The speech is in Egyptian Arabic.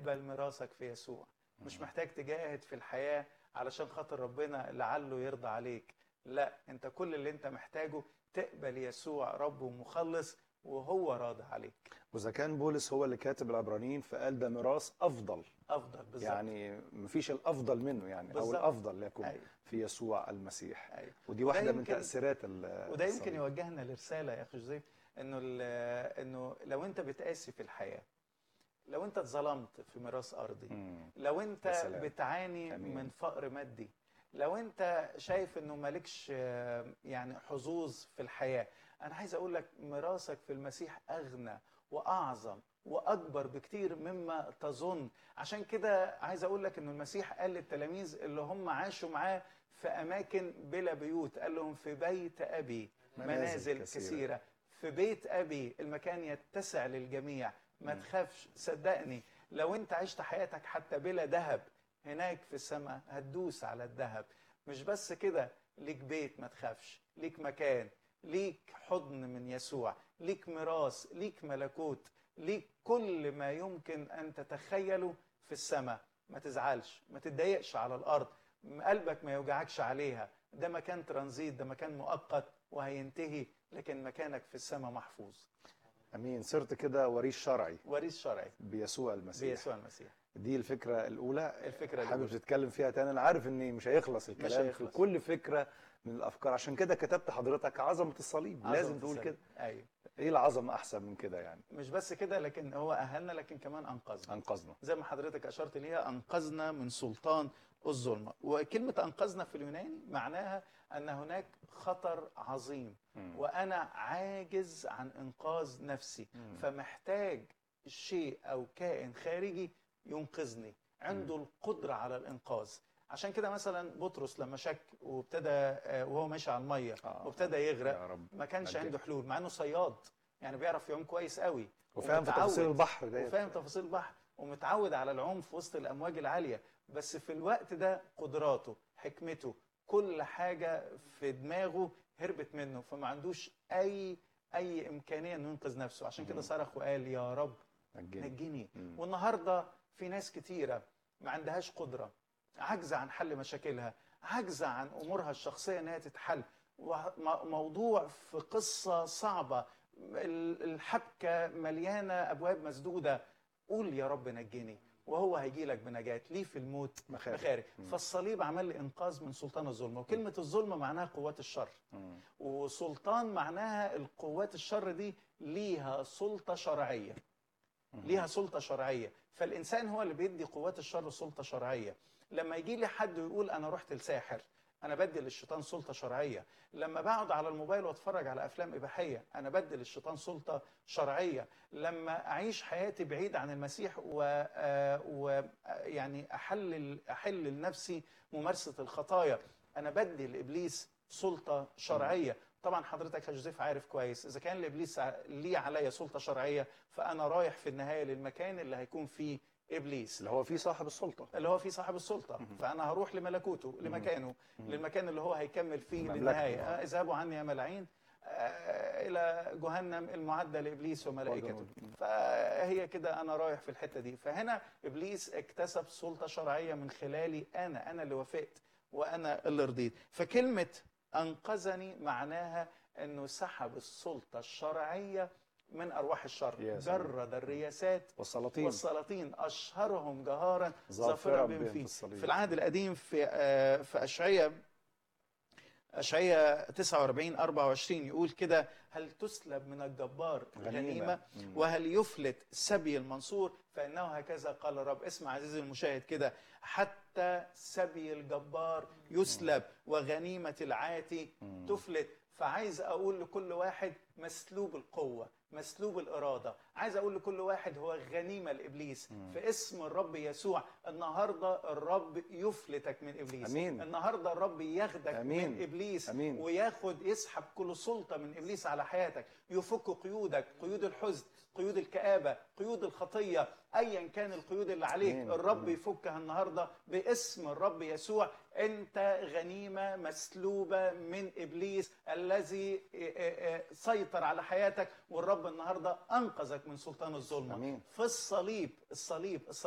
اقبل ميراثك في يسوع مش محتاج تجاهد في الحياة علشان خاطر ربنا لعله يرضى عليك لا انت كل اللي انت محتاجه تقبل يسوع رب ومخلص وهو راضي عليك واذا كان بولس هو اللي كاتب العبرانيين فقال ده ميراث افضل افضل بالظبط يعني مفيش الافضل منه يعني او بالظبط. الافضل يكون أيوة. في يسوع المسيح أيوة. ودي واحده من يمكن- تاثيرات ال- وده يمكن الصليب. يوجهنا لرساله يا اخي جوزيف انه ال- انه لو انت بتقاسي في الحياه لو انت اتظلمت في ميراث ارضي مم. لو انت يا سلام. بتعاني أمين. من فقر مادي لو انت شايف انه مالكش آه، يعني حظوظ في الحياه انا عايز اقول لك ميراثك في المسيح اغنى واعظم واكبر بكتير مما تظن عشان كده عايز اقول لك انه المسيح قال للتلاميذ اللي هم عاشوا معاه في اماكن بلا بيوت قال لهم في بيت ابي منازل منازل كثيرة. كثيره في بيت ابي المكان يتسع للجميع ما مم. تخافش صدقني لو انت عشت حياتك حتى بلا ذهب هناك في السماء هتدوس على الذهب مش بس كده ليك بيت ما تخافش ليك مكان ليك حضن من يسوع ليك ميراث ليك ملكوت ليك كل ما يمكن ان تتخيله في السماء ما تزعلش ما تتضايقش على الارض قلبك ما يوجعكش عليها ده مكان ترانزيت ده مكان مؤقت وهينتهي لكن مكانك في السماء محفوظ امين صرت كده وريث شرعي وريث شرعي بيسوع المسيح بيسوع المسيح دي الفكره الاولى الفكرة حابب الأولى. تتكلم فيها تاني انا عارف ان مش هيخلص الكلام هيخلص. في كل فكره من الافكار عشان كده كتبت حضرتك عظمه الصليب لازم عظمة تقول السلام. كده ايوه ايه العظمه احسن من كده يعني مش بس كده لكن هو اهلنا لكن كمان انقذنا انقذنا زي ما حضرتك اشرت ليها انقذنا من سلطان الظلمه وكلمه انقذنا في اليوناني معناها ان هناك خطر عظيم مم. وانا عاجز عن انقاذ نفسي مم. فمحتاج شيء او كائن خارجي ينقذني عنده القدره على الانقاذ عشان كده مثلا بطرس لما شك وابتدى آه، وهو ماشي على الميه آه. وابتدى يغرق يا رب ما كانش نجينا. عنده حلول مع انه صياد يعني بيعرف يعوم كويس قوي وفاهم في ومتعود. تفاصيل البحر ده وفاهم تفاصيل البحر ومتعود على العوم في وسط الامواج العاليه بس في الوقت ده قدراته حكمته كل حاجه في دماغه هربت منه فما عندوش اي اي امكانيه انه ينقذ نفسه عشان كده مم. صرخ وقال يا رب نجينا نجني مم. والنهارده في ناس كتيره ما عندهاش قدره عاجزه عن حل مشاكلها عاجزه عن امورها الشخصيه انها تتحل وموضوع في قصه صعبه ال- الحبكه مليانه ابواب مسدوده قول يا رب نجني وهو هيجي لك بنجاة ليه في الموت مخارج. مخارج مم. فالصليب عمل لي انقاذ من سلطان الظلم وكلمه الظلم معناها قوات الشر مم. وسلطان معناها القوات الشر دي ليها سلطه شرعيه مم. ليها سلطة شرعية فالإنسان هو اللي بيدي قوات الشر سلطة شرعية لما يجي لي حد ويقول أنا رحت لساحر أنا بدي للشيطان سلطة شرعية لما بقعد على الموبايل واتفرج على أفلام إباحية أنا بدي للشيطان سلطة شرعية لما أعيش حياتي بعيد عن المسيح و, آه، و آه، يعني أحلل أحل لنفسي ممارسة الخطايا أنا بدي لإبليس سلطة شرعية طبعا حضرتك يا جوزيف عارف كويس اذا كان لابليس ع- ليه عليا سلطه شرعيه فانا رايح في النهايه للمكان اللي هيكون فيه ابليس اللي هو فيه صاحب السلطه اللي هو فيه صاحب السلطه فانا هروح لملكوته لمكانه للمكان اللي هو هيكمل فيه مملكته. للنهايه آه. آه، اذهبوا عني يا ملاعين آه، الى جهنم المعده لابليس وملائكته وجنوده. فهي كده انا رايح في الحته دي فهنا ابليس اكتسب سلطه شرعيه من خلالي انا انا اللي وافقت وانا اللي رضيت فكلمه انقذني معناها انه سحب السلطه الشرعيه من ارواح الشر يا سلام. جرد الرياسات والسلاطين والسلاطين اشهرهم جهارا ظافرا ظافرا بهم بهم في فيه الصليب. في العهد القديم في آه، في اشعياء اشعياء 49 24 يقول كده هل تسلب من الجبار غنيمة. غنيمه مم. وهل يفلت سبي المنصور فانه هكذا قال الرب اسمع عزيزي المشاهد كده حتى سبي الجبار يسلب وغنيمه العاتي مم. تفلت فعايز اقول لكل واحد مسلوب القوه مسلوب الاراده عايز اقول لكل واحد هو غنيمه لابليس في اسم الرب يسوع النهارده الرب يفلتك من ابليس أمين. النهارده الرب ياخدك أمين. من ابليس أمين. وياخد يسحب كل سلطه من ابليس على حياتك يفك قيودك قيود الحزن قيود الكآبة قيود الخطية أيا كان القيود اللي عليك أمين. الرب أمين. يفكها النهاردة باسم الرب يسوع أنت غنيمة مسلوبة من إبليس الذي سيطر على حياتك والرب النهاردة أنقذك من سلطان الظلمة أمين. في الصليب الصليب